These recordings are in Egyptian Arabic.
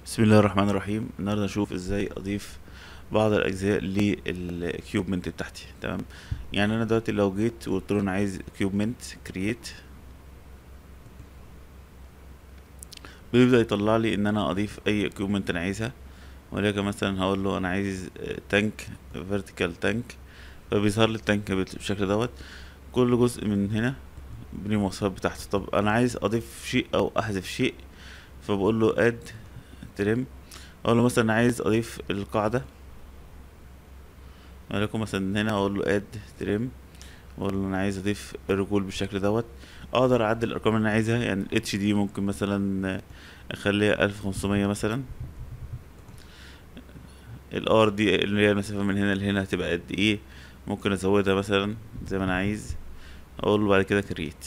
بسم الله الرحمن الرحيم النهارده نشوف ازاي اضيف بعض الاجزاء للكيوبمنت بتاعتي تمام يعني انا دلوقتي لو جيت وقلت له انا عايز كيوبمنت كرييت بيبدا يطلع لي ان انا اضيف اي كيوبمنت انا عايزها ولكن مثلا هقول له انا عايز تانك فيرتيكال تانك فبيظهر لي التانك بالشكل دوت كل جزء من هنا بني المواصفات بتاعته طب انا عايز اضيف شيء او احذف شيء فبقول له اد ترم اقول له مثلا عايز اضيف القاعدة ولكم مثلا هنا اقول له اد ترم واقول له انا عايز اضيف الرجول بالشكل دوت اقدر اعدل الارقام اللي انا عايزها يعني الاتش دي ممكن مثلا اخليها الف خمسمية مثلا الار دي اللي هي المسافة من هنا لهنا هتبقى قد ايه ممكن ازودها مثلا زي ما انا عايز اقول له بعد كده كريت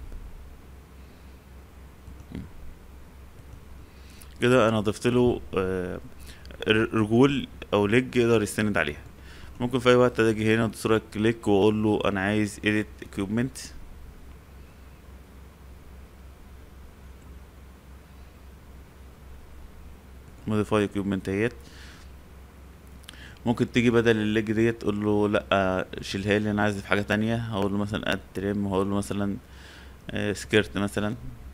كده انا ضفت له آه، رجول او ليج يقدر يستند عليها ممكن في اي وقت اجي هنا ادوس كليك واقول له انا عايز edit equipment modify equipment اهيت ممكن تيجي بدل الليج ديت تقول له لا شيلها لي انا عايز في حاجه تانية هقول له مثلا اد تريم وهقول له مثلا سكيرت مثلا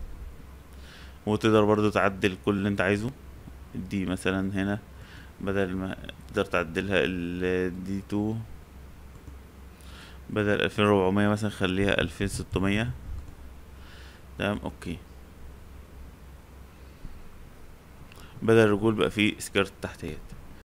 وتقدر برضو تعدل كل اللي انت عايزه دي مثلا هنا بدل ما تقدر تعدلها ال دي تو بدل الفين ربعمية مثلا خليها الفين ستمية تمام اوكي بدل الرجول بقى فيه سكيرت تحتيات